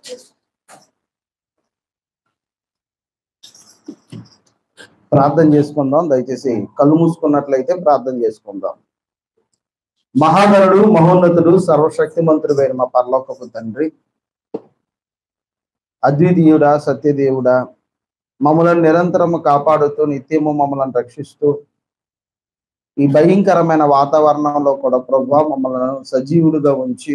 ప్రార్థన చేసుకుందాం దయచేసి కళ్ళు మూసుకున్నట్లయితే ప్రార్థన చేసుకుందాం మహాగరుడు మహోన్నతుడు సర్వశక్తిమంతుడు మా పరలోకపు తండ్రి అద్వితీయుడా సత్యదేవుడా మమ్మల్ని నిరంతరము కాపాడుతూ నిత్యము మమ్మల్ని రక్షిస్తూ ఈ భయంకరమైన వాతావరణంలో కూడా ప్రభా మమ్మల్ని సజీవులుగా ఉంచి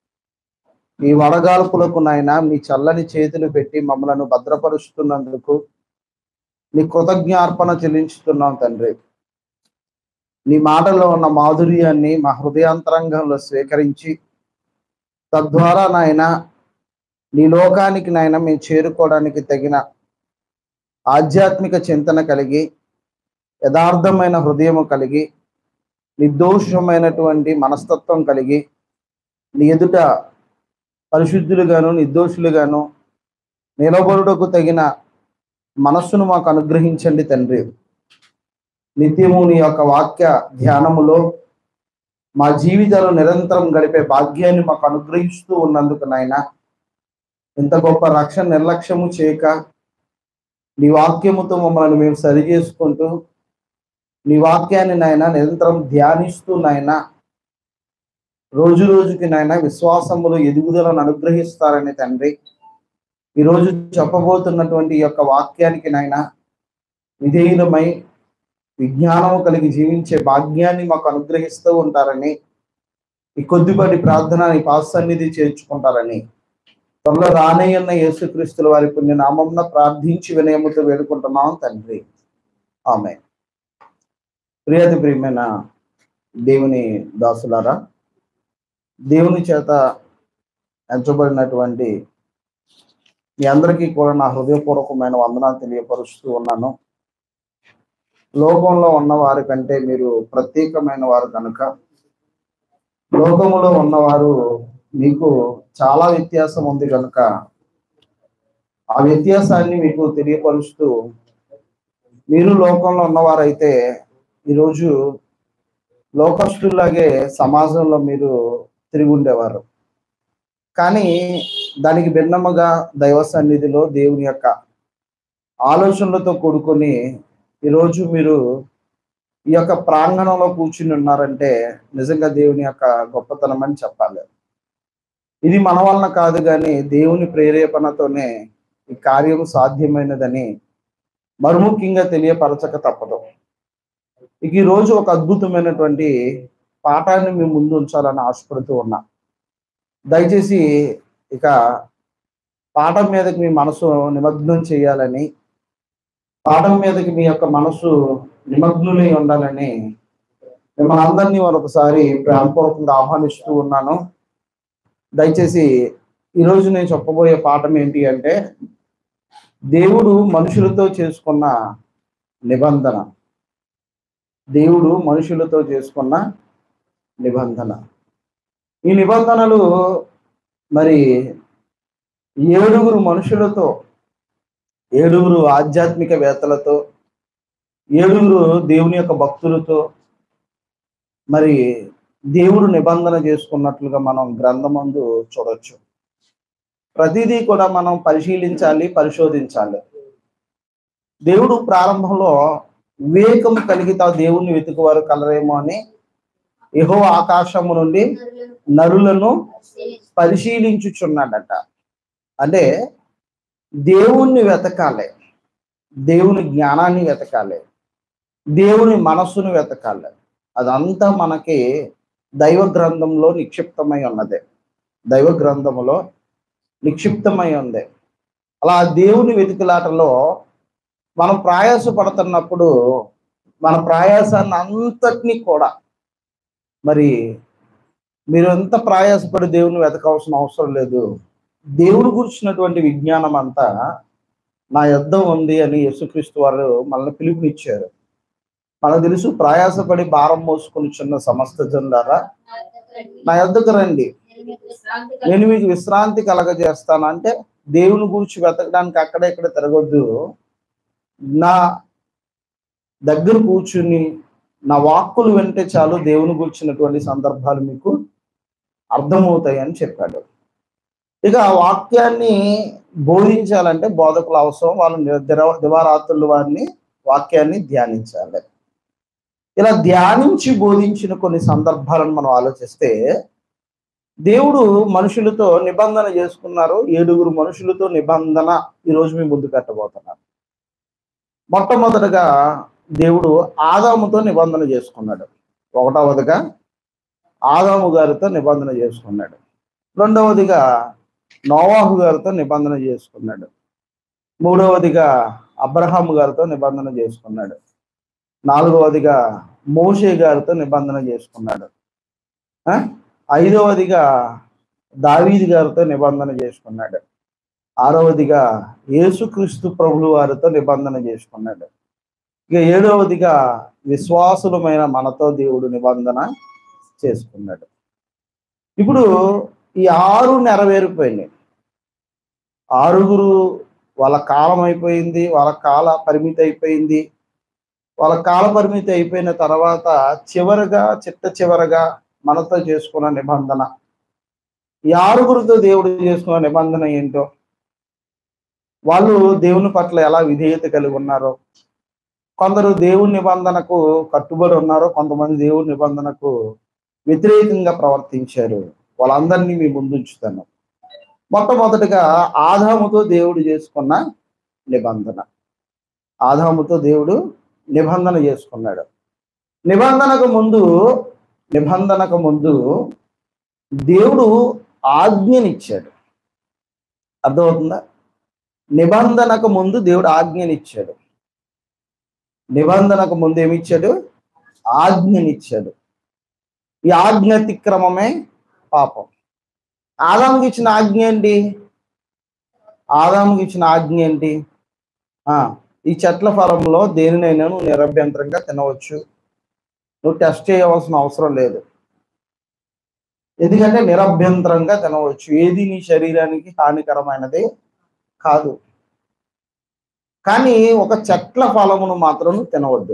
ఈ వడగాల్పులకు నాయన మీ చల్లని చేతులు పెట్టి మమ్మలను భద్రపరుస్తున్నందుకు నీ కృతజ్ఞార్పణ చెల్లించుతున్నాం తండ్రి నీ మాటల్లో ఉన్న మాధుర్యాన్ని మా హృదయాంతరంగంలో స్వీకరించి తద్వారా నాయన నీ లోకానికి నాయన మేము చేరుకోవడానికి తగిన ఆధ్యాత్మిక చింతన కలిగి యథార్థమైన హృదయము కలిగి నిర్దోషమైనటువంటి మనస్తత్వం కలిగి నీ ఎదుట పరిశుద్ధులుగాను నిర్దోషులుగాను నిలబడుటకు తగిన మనస్సును మాకు అనుగ్రహించండి తండ్రి నిత్యము నీ యొక్క వాక్య ధ్యానములో మా జీవితాలు నిరంతరం గడిపే భాగ్యాన్ని మాకు అనుగ్రహిస్తూ ఉన్నందుకు నాయన ఇంత గొప్ప రక్షణ నిర్లక్ష్యము చేయక నీ వాక్యముతో మమ్మల్ని మేము సరి చేసుకుంటూ నీ వాక్యాన్ని నాయన నిరంతరం ధ్యానిస్తూ నాయన రోజు రోజుకి నాయన విశ్వాసములు ఎదుగుదలను అనుగ్రహిస్తారని తండ్రి ఈరోజు చెప్పబోతున్నటువంటి ఈ యొక్క వాక్యానికి నాయన విధేయులమై విజ్ఞానము కలిగి జీవించే భాగ్యాన్ని మాకు అనుగ్రహిస్తూ ఉంటారని ఈ కొద్దిపాటి ప్రార్థన నీ పాసన్నిధి చేర్చుకుంటారని త్వరలో రానయ్యన్న యేసుక్రీస్తుల వారి పుణ్య నామంన ప్రార్థించి వినయముతో వేడుకుంటున్నాం తండ్రి ఆమె ప్రియతి ప్రియమైన దేవుని దాసులారా దేవుని చేత ఎంచబడినటువంటి మీ అందరికీ కూడా నా హృదయపూర్వకమైన వందనాలు తెలియపరుస్తూ ఉన్నాను లోకంలో ఉన్న వారి కంటే మీరు ప్రత్యేకమైన వారు కనుక లోకములో ఉన్నవారు మీకు చాలా వ్యత్యాసం ఉంది కనుక ఆ వ్యత్యాసాన్ని మీకు తెలియపరుస్తూ మీరు లోకంలో ఉన్నవారైతే ఈరోజు లోకస్తులాగే సమాజంలో మీరు తిరిగి ఉండేవారు కానీ దానికి భిన్నముగా దైవ సన్నిధిలో దేవుని యొక్క ఆలోచనలతో కూడుకొని ఈరోజు మీరు ఈ యొక్క ప్రాంగణంలో కూర్చుని ఉన్నారంటే నిజంగా దేవుని యొక్క గొప్పతనం అని చెప్పాలి ఇది మన వలన కాదు కానీ దేవుని ప్రేరేపణతోనే ఈ కార్యం సాధ్యమైనదని మరుముఖ్యంగా తెలియపరచక తప్పదు ఇక ఈ రోజు ఒక అద్భుతమైనటువంటి పాఠాన్ని మీ ముందు ఉంచాలని ఆశపడుతూ ఉన్నా దయచేసి ఇక పాఠం మీదకి మీ మనసు నిమగ్నం చేయాలని పాఠం మీదకి మీ యొక్క మనసు నిమగ్నులై ఉండాలని మిమ్మల్ని అందరినీ మరొకసారి ప్రేమపూర్వకంగా ఆహ్వానిస్తూ ఉన్నాను దయచేసి ఈరోజు నేను చెప్పబోయే పాఠం ఏంటి అంటే దేవుడు మనుషులతో చేసుకున్న నిబంధన దేవుడు మనుషులతో చేసుకున్న నిబంధన ఈ నిబంధనలు మరి ఏడుగురు మనుషులతో ఏడుగురు ఆధ్యాత్మిక వేత్తలతో ఏడుగురు దేవుని యొక్క భక్తులతో మరి దేవుడు నిబంధన చేసుకున్నట్లుగా మనం గ్రంథమందు చూడొచ్చు ప్రతిదీ కూడా మనం పరిశీలించాలి పరిశోధించాలి దేవుడు ప్రారంభంలో వివేకం కలిగి తా దేవుణ్ణి వెతుకువారు కలరేమో అని యహో ఆకాశము నుండి నరులను పరిశీలించుచున్నాడట అంటే దేవుణ్ణి వెతకాలి దేవుని జ్ఞానాన్ని వెతకాలి దేవుని మనస్సును వెతకాలి అదంతా మనకి దైవ గ్రంథంలో నిక్షిప్తమై ఉన్నది దైవ గ్రంథములో నిక్షిప్తమై ఉంది అలా దేవుని వెతుకులాటలో మనం ప్రయాసపడుతున్నప్పుడు మన ప్రయాసాన్ని అంతటినీ కూడా మరి మీరు ఎంత ప్రయాసపడి దేవుని వెతకాల్సిన అవసరం లేదు దేవుడు గురించినటువంటి విజ్ఞానం అంతా నా యొద్ద ఉంది అని యేసుక్రీస్తు వారు మనల్ని పిలుపునిచ్చారు మనకు తెలుసు ప్రయాసపడి భారం మోసుకుని చిన్న సమస్త జనులారా నా యొద్దకు రండి నేను మీకు విశ్రాంతి కలగజేస్తాను అంటే దేవుని గురించి వెతకడానికి అక్కడ ఇక్కడ తిరగొద్దు నా దగ్గర కూర్చుని నా వాక్కులు వింటే చాలు దేవుని గురించినటువంటి సందర్భాలు మీకు అర్థమవుతాయి అని చెప్పాడు ఇక ఆ వాక్యాన్ని బోధించాలంటే బోధకులు అవసరం వాళ్ళు ని- దిర- దివారాత్రులు వారిని వాక్యాన్ని ధ్యానించాలి ఇలా ధ్యానించి బోధించిన కొన్ని సందర్భాలను మనం ఆలోచిస్తే దేవుడు మనుషులతో నిబంధన చేసుకున్నారు ఏడుగురు మనుషులతో నిబంధన ఈరోజు మీ ముందు పెట్టబోతున్నారు మొట్టమొదటగా దేవుడు ఆదాముతో నిబంధన చేసుకున్నాడు ఒకటవదిగా ఆదాము గారితో నిబంధన చేసుకున్నాడు రెండవదిగా నోవాహు గారితో నిబంధన చేసుకున్నాడు మూడవదిగా అబ్రహాము గారితో నిబంధన చేసుకున్నాడు నాలుగవదిగా మోషే గారితో నిబంధన చేసుకున్నాడు ఆ? ఐదవదిగా దావీది గారితో నిబంధన చేసుకున్నాడు ఆరవదిగా యేసుక్రీస్తు ప్రభులు వారితో నిబంధన చేసుకున్నాడు ఇక ఏడవదిగా విశ్వాసులమైన మనతో దేవుడు నిబంధన చేసుకున్నాడు ఇప్పుడు ఈ ఆరు నెరవేరిపోయినాయి ఆరుగురు వాళ్ళ కాలం అయిపోయింది వాళ్ళ కాల పరిమితి అయిపోయింది వాళ్ళ కాల పరిమితి అయిపోయిన తర్వాత చివరగా చిట్ట చివరగా మనతో చేసుకున్న నిబంధన ఈ ఆరుగురితో దేవుడు చేసుకున్న నిబంధన ఏంటో వాళ్ళు దేవుని పట్ల ఎలా విధేయత కలిగి ఉన్నారో కొందరు దేవుని నిబంధనకు కట్టుబడి ఉన్నారు కొంతమంది దేవుని నిబంధనకు వ్యతిరేకంగా ప్రవర్తించారు వాళ్ళందరినీ మీ ముందు ఉంచుతాను మొట్టమొదటిగా ఆదాముతో దేవుడు చేసుకున్న నిబంధన ఆదాముతో దేవుడు నిబంధన చేసుకున్నాడు నిబంధనకు ముందు నిబంధనకు ముందు దేవుడు ఆజ్ఞనిచ్చాడు అర్థమవుతుందా నిబంధనకు ముందు దేవుడు ఆజ్ఞనిచ్చాడు నిబంధనకు ముందు ఏమిచ్చాడు ఆజ్ఞనిచ్చాడు ఈ ఆజ్ఞ అతిక్రమమే పాపం ఆదాముకి ఇచ్చిన ఆజ్ఞ ఏంటి ఆదాముకి ఇచ్చిన ఆజ్ఞ ఏంటి ఆ ఈ చెట్ల ఫలంలో దేనినైనా నువ్వు నిరభ్యంతరంగా తినవచ్చు నువ్వు టెస్ట్ చేయవలసిన అవసరం లేదు ఎందుకంటే నిరభ్యంతరంగా తినవచ్చు ఏది నీ శరీరానికి హానికరమైనది కాదు కానీ ఒక చెట్ల ఫలమును మాత్రం నువ్వు తినవద్దు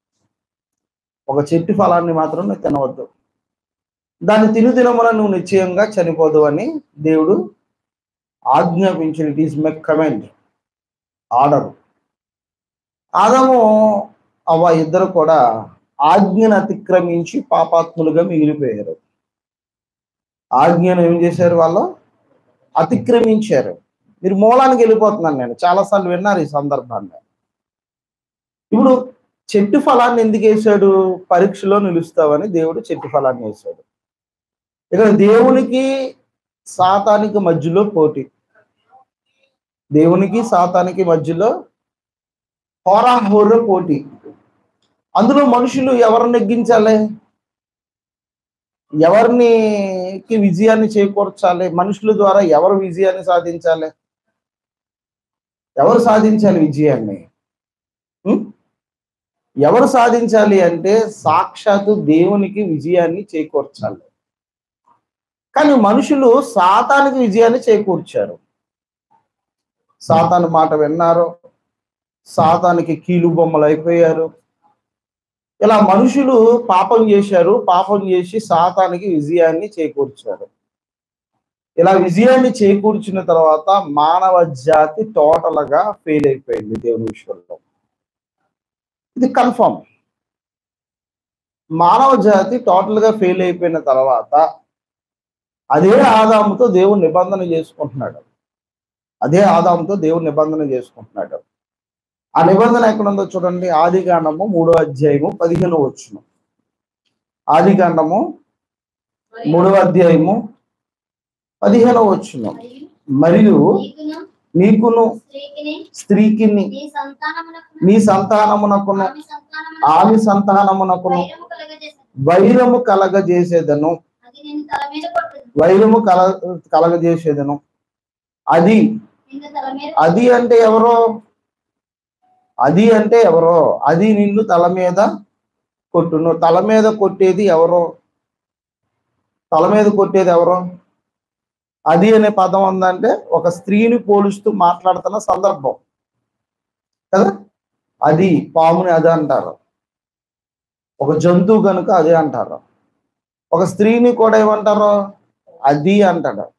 ఒక చెట్టు ఫలాన్ని మాత్రం నువ్వు తినవద్దు దాన్ని తిను తినమున నువ్వు నిశ్చయంగా చనిపోదు అని దేవుడు ఆజ్ఞాపించిన ఇట్ ఈస్ మెక్ కమెంట్ ఆర్డర్ ఆదము అవ్వ ఇద్దరు కూడా ఆజ్ఞను అతిక్రమించి పాపాత్ములుగా మిగిలిపోయారు ఆజ్ఞను ఏం చేశారు వాళ్ళు అతిక్రమించారు మీరు మూలానికి వెళ్ళిపోతున్నాను నేను చాలాసార్లు విన్నారు ఈ సందర్భాన్ని ఇప్పుడు చెట్టు ఫలాన్ని ఎందుకు వేసాడు పరీక్షలో నిలుస్తావని దేవుడు చెట్టు ఫలాన్ని వేసాడు ఇక్కడ దేవునికి సాతానికి మధ్యలో పోటీ దేవునికి సాతానికి మధ్యలో హోరాహోర పోటీ అందులో మనుషులు ఎవరు నెగ్గించాలి ఎవరినికి విజయాన్ని చేకూర్చాలి మనుషుల ద్వారా ఎవరు విజయాన్ని సాధించాలి ఎవరు సాధించాలి విజయాన్ని ఉం? ఎవరు సాధించాలి అంటే సాక్షాత్తు దేవునికి విజయాన్ని చేకూర్చాలి కానీ మనుషులు సాతానికి విజయాన్ని చేకూర్చారు సాతాను మాట విన్నారు సాతానికి కీలు బొమ్మలు అయిపోయారు ఇలా మనుషులు పాపం చేశారు పాపం చేసి సాతానికి విజయాన్ని చేకూర్చారు ఇలా విజయాన్ని చేకూర్చిన తర్వాత మానవ జాతి టోటల్ గా ఫెయిల్ అయిపోయింది దేవుని విషయంలో ఇది కన్ఫర్మ్ మానవ జాతి టోటల్ గా ఫెయిల్ అయిపోయిన తర్వాత అదే ఆదాముతో దేవుడు నిబంధన చేసుకుంటున్నాడు అదే ఆదాముతో దేవుడు నిబంధన చేసుకుంటున్నాడు ఆ నిబంధన ఎక్కడ ఉందో చూడండి ఆది కాండము మూడో అధ్యాయము పదిహేను వచ్చును ఆది కాండము మూడవ అధ్యాయము పదిహేను వచ్చును మరియు నీకును నీకును స్త్రీకిని స్త్రీకి నీ సంతానమునకును నీ సంతానమునకును ఆమె సంతానమునకును ఆమె సంతానమునకును వైరము కలుగజేసెను. వైరము కలగజేసేదను అది నేను తల మీద కొట్టును వైరము కల కలగజేసేదను అది నిన్ను తల మీద అది అంటే ఎవరో అది అంటే ఎవరో అది నిన్ను తల మీద కొట్టును తల మీద కొట్టేది ఎవరో తల మీద కొట్టేది ఎవరో అది అనే పదం ఉందంటే ఒక స్త్రీని పోలుస్తూ మాట్లాడుతున్న సందర్భం కదా అది పాముని అది అంటారు ఒక జంతువు కనుక అదే అంటారు ఒక స్త్రీని కూడా ఏమంటారు అది అంటాడు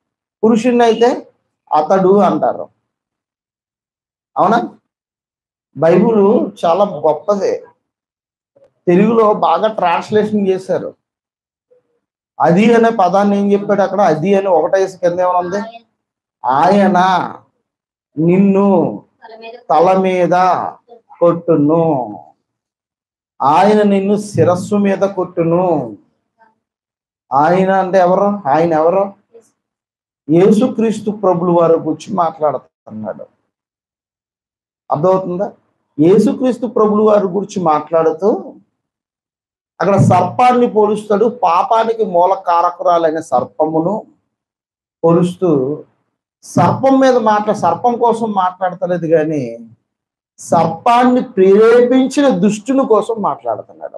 పురుషుణ్ణి అయితే అతడు అంటారు అవునా బైబుల్ చాలా గొప్పదే తెలుగులో బాగా ట్రాన్స్లేషన్ చేశారు అది అనే పదాన్ని ఏం చెప్పాడు అక్కడ అది అని ఒకటేసి కింద ఏమైనా ఉంది ఆయన ఆయన నిన్ను తల మీద తల మీద కొట్టును ఆయన నిన్ను శిరస్సు మీద కొట్టును ఆయన అంటే ఎవరు ఆయన ఎవరు యేసుక్రీస్తు ప్రభులు వారి గురించి మాట్లాడుతున్నాడు అర్థమవుతుందా యేసుక్రీస్తు ప్రభులు వారి గురించి మాట్లాడుతూ అక్కడ సర్పాన్ని పోలుస్తాడు పాపానికి మూల కారకురాలైన సర్పమును పోలుస్తూ సర్పం మీద మాట్లా సర్పం కోసం మాట్లాడతలేదు కానీ సర్పాన్ని ప్రేరేపించిన దుష్టుని కోసం మాట్లాడుతున్నాడు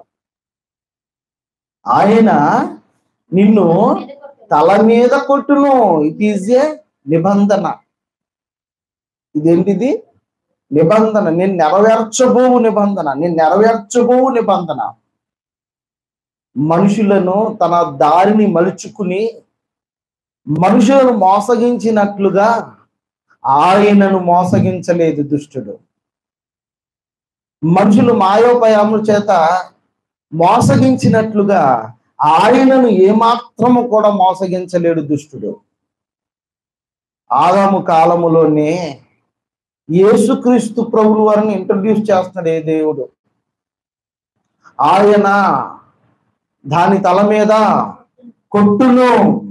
ఆయన నిన్ను మీద కొట్టు. తల మీద కొట్టును ఇట్ ఈజ్ ఏ నిబంధన ఇదేంటిది నిబంధన నేను నెరవేర్చబోవు నిబంధన నేను నెరవేర్చబోవు నిబంధన మనుషులను తన దారిని మలుచుకుని మనుషులను మోసగించినట్లుగా ఆయనను మోసగించలేదు దుష్టుడు మనుషులు మాయోపయాముల చేత మోసగించినట్లుగా ఆయనను ఏమాత్రము కూడా మోసగించలేడు దుష్టుడు ఆదాము కాలములోనే యేసుక్రీస్తు ప్రభులు వారిని ఇంట్రడ్యూస్ చేస్తున్నాడు ఏ దేవుడు ఆయన దాని తల మీద కొట్టును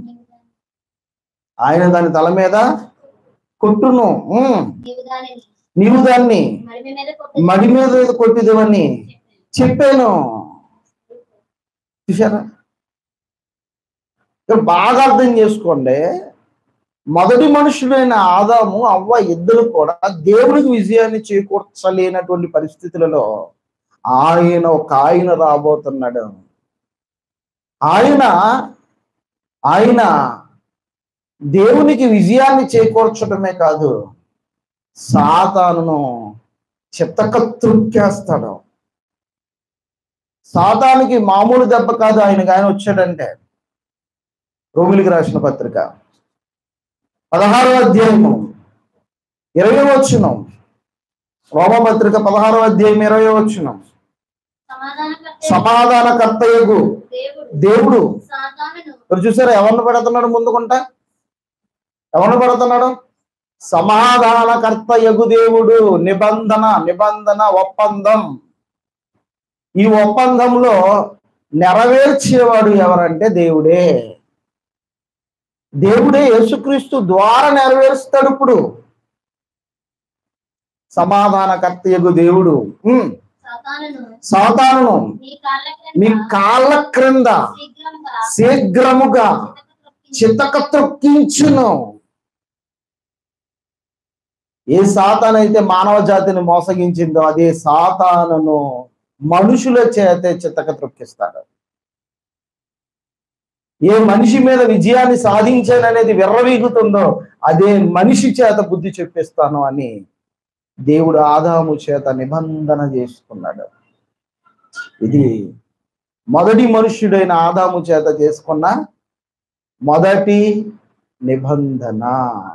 ఆయన దాని తల మీద కొట్టును ఉమ్, నీవు దానిని నీవు దాన్ని మడిమి మీద కొట్టు. మడి మీద కొట్టిదేవని చెప్పాను చూసారా ఇక్కడ బాగా అర్థం చేసుకోండి మొదటి మనుషులైన ఆదాము అవ్వ ఇద్దరు కూడా దేవునికి విజయాన్ని చేకూర్చలేనటువంటి పరిస్థితులలో ఆయన ఒక ఆయన రాబోతున్నాడు ఆయన ఆయన దేవునికి విజయాన్ని చేకూర్చడమే కాదు సాతానును చిత్తకత్రుక్కేస్తాడు సాతానికి మామూలు దెబ్బ కాదు ఆయనకి ఆయన వచ్చాడంటే రోమిలికి రాసిన పత్రిక పదహారో అధ్యాయము ఇరవై వచ్చినం రోమపత్రిక పదహారో అధ్యాయం ఇరవై వచ్చినం సమాధానకర్త సమాధానకర్తయగు దేవుడు దేవుడు సాతానును ఇప్పుడు చూసారా ఎవరిని పెడుతున్నాడు ముందుకుంటా ఎవరిని పెడుతున్నాడు సమాధానకర్త యగు దేవుడు నిబంధన నిబంధన ఒప్పందం ఈ ఒప్పందంలో నెరవేర్చేవాడు ఎవరంటే దేవుడే దేవుడే యేసుక్రీస్తు ద్వారా నెరవేరుస్తాడు ఇప్పుడు సమాధానకర్త యగు దేవుడు ఉమ్, సాతానును సాతానును నీ కాళ్ళ మీ క్రింద కాళ్ళ క్రింద శీఘ్రంగా శీఘ్రముగా చితక త్రొక్కించును ఏ సాతానైతే మానవ జాతిని మోసగించిందో అదే సాతానును మనుషుల చేతే చితక త్రొక్కిస్తాడు ఏ మనిషి మీద విజయాన్ని సాధించాననేది విర్రవీగుతుందో అదే మనిషి చేత బుద్ధి చెప్పిస్తాను అని దేవుడు ఆదాము చేత నిబంధన చేసుకున్నాడు ఇది మొదటి మనుష్యుడైన ఆదాము చేత చేసుకున్న మొదటి నిబంధన